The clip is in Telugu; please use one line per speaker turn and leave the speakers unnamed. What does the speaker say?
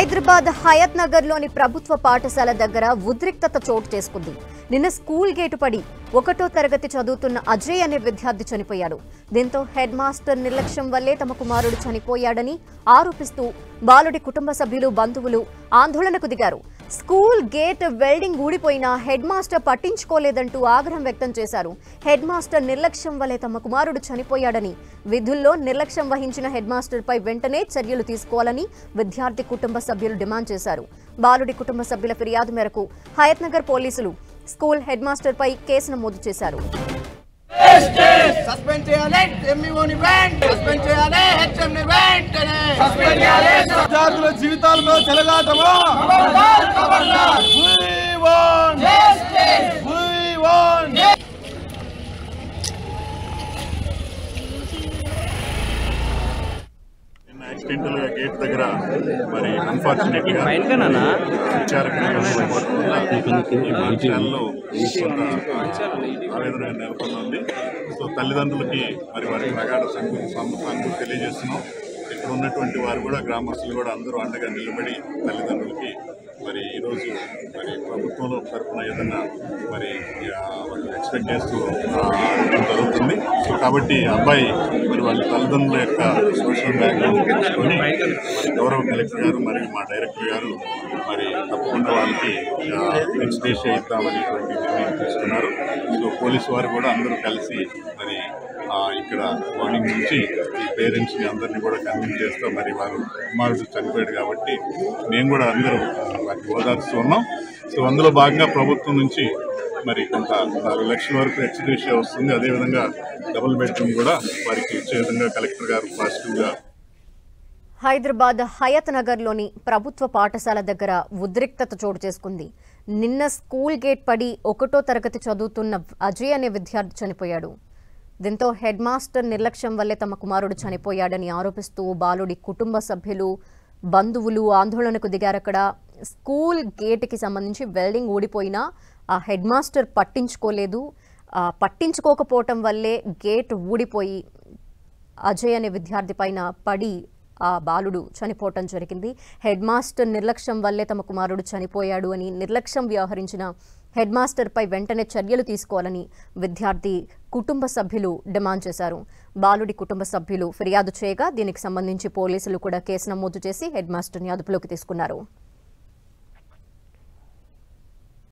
హైదరాబాద్ హయత్ నగర్ లోని ప్రభుత్వ పాఠశాల దగ్గర ఉద్రిక్తత చోటు చేసుకుంది నిన్న స్కూల్ గేటు పడి ఒకటో తరగతి చదువుతున్న అజయ్ అనే విద్యార్థి చనిపోయాడు దీంతో హెడ్ మాస్టర్ నిర్లక్ష్యం వల్లే తమ కుమారుడు చనిపోయాడని ఆరోపిస్తూ బాలుడి కుటుంబ సభ్యులు బంధువులు ఆందోళనకు దిగారు స్కూల్ గేట్ వెల్డింగ్ ఊడిపోయినా హెడ్ మాస్టర్ పట్టించుకోలేదంటూ ఆగ్రహం వ్యక్తం చేశారు హెడ్ మాస్టర్ నిర్లక్ష్యం వల్లే తమ కుమారుడు చనిపోయాడని విధుల్లో నిర్లక్ష్యం వహించిన హెడ్ మాస్టర్ పై వెంటనే చర్యలు తీసుకోవాలని విద్యార్థి కుటుంబ సభ్యులు డిమాండ్ చేశారు బాలుడి కుటుంబ సభ్యుల ఫిర్యాదు మేరకు హయత్ నగర్ పోలీసులు స్కూల్ హెడ్ మాస్టర్ పై కేసు నమోదు చేశారు
సస్పెండ్ చేయాలి ఎంఈఓని వెంట్ సస్పెండ్ చేయాలి హెచ్ఎం ని వెంటనే సస్పెండ్ చేయాలి
విద్యార్థుల జీవితాలతో చెలగాటమా We want We want
నిన్న యాక్సిడెంటల్ గా గేట్ దగ్గర మరి అన్ఫార్చునేట్ గా విచారకరమైన సంఘటన వల్ల ఈ పాఠశాలలో కొంత ఆవేదన నెలకొంది ఉంది సో తల్లిదండ్రులకి మరి వారికి ప్రగాఢ సంఘ సంఘం తెలియజేస్తున్నాం ఇక్కడ ఉన్నటువంటి వారు కూడా గ్రామస్తులు కూడా అందరూ అండగా నిలబడి తల్లిదండ్రులకి మరి ఈరోజు మరి ప్రభుత్వంలో తరఫున ఏదన్నా మరి ఆ, వాళ్ళు ఎక్స్పెక్ట్ చేస్తూ ఆ, అడగడం జరుగుతుంది సో కాబట్టి అబ్బాయి మరి వాళ్ళ తల్లిదండ్రుల యొక్క సోషల్ బ్యాక్గ్రౌండ్ తెలుసుకొని మరి గౌరవ కలెక్టర్ గారు మరియు మా డైరెక్టర్ గారు మరి తప్పకుండా వాళ్ళకి నెక్స్ట్ డే ఇద్దామనేటువంటి నిర్ణయం తీసుకున్నారు సో పోలీసు వారు కూడా అందరూ కలిసి మరి ఆ, ఇక్కడ మార్నింగ్ నుంచి ఈ పేరెంట్స్ని అందరినీ కూడా కన్విన్స్ చేస్తూ మరి వారు కుమారుడు చనిపోయాడు కాబట్టి మేము కూడా అందరూ వారికి ఓదార్స్తూ ఉన్నాం సో అందులో భాగంగా ప్రభుత్వం నుంచి మరి కొంత నాలుగు లక్షల వరకు ఎక్స్గ్రేషియా వస్తుంది అదేవిధంగా డబుల్ బెడ్రూమ్ కూడా వారికి ఇచ్చే విధంగా కలెక్టర్ గారు పాజిటివ్గా
హైదరాబాద్ హయత్ నగర్లోని ప్రభుత్వ పాఠశాల దగ్గర ఉద్రిక్తత చోటు చేసుకుంది నిన్న స్కూల్ గేట్ పడి ఒకటో తరగతి చదువుతున్న అజయ్ అనే విద్యార్థి చనిపోయాడు దీంతో హెడ్ మాస్టర్ నిర్లక్ష్యం వల్లే తమ కుమారుడు చనిపోయాడని ఆరోపిస్తూ బాలుడి కుటుంబ సభ్యులు బంధువులు ఆందోళనకు దిగారక్కడ స్కూల్ గేట్కి సంబంధించి వెల్డింగ్ ఊడిపోయినా ఆ హెడ్ మాస్టర్ పట్టించుకోలేదు ఆ పట్టించుకోకపోవటం వల్లే గేట్ ఊడిపోయి అజయ్ అనే విద్యార్థి పైన పడి ఆ బాలుడు చనిపోవటం జరిగింది హెడ్ మాస్టర్ నిర్లక్ష్యం వల్లే తమ కుమారుడు చనిపోయాడు అని నిర్లక్ష్యం వ్యవహరించిన హెడ్ మాస్టర్పై వెంటనే చర్యలు తీసుకోవాలని విద్యార్థి కుటుంబ సభ్యులు డిమాండ్ చేశారు బాలుడి కుటుంబ సభ్యులు ఫిర్యాదు చేయగా దీనికి సంబంధించి పోలీసులు కూడా కేసు నమోదు చేసి హెడ్ మాస్టర్ని అదుపులోకి తీసుకున్నారు